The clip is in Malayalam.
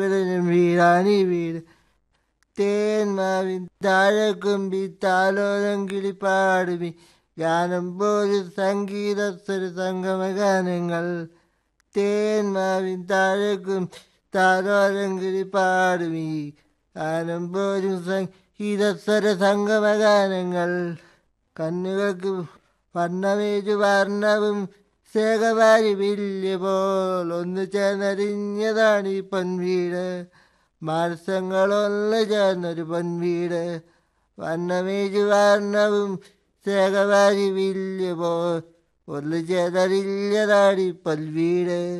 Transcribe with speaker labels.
Speaker 1: വീടാണി വീട് തേന്മാവിൻ താഴെക്കുമ്പി താലോലം കിളിപ്പാടുമി ഗാനം പോലും സംഗീത സ്വര സംഗമ ഗാനങ്ങൾ തേന്മാവിൻ താഴെക്കും താലോലം കിളിപ്പാടുമി ഗാനം പോലും സംഗീത സ്വര സംഗമ ഗാനങ്ങൾ കണ്ണുകൾക്ക് വർണ്ണമേജു വർണ്ണവും ശേഖവാരി വില്യ പോൽ ഒന്ന് ചേർന്നറിഞ്ഞതാണ് ഈ പൊൻവീട് മാനസങ്ങളൊന്ന് ചേർന്നൊരു പൊൻവീട് വർണ്ണമേജു വർണ്ണവും ശേഖവാരി വില്യ പോൽ ഒന്ന് ചേർന്നറിഞ്ഞതാണ് ഈ പൊൻവീട്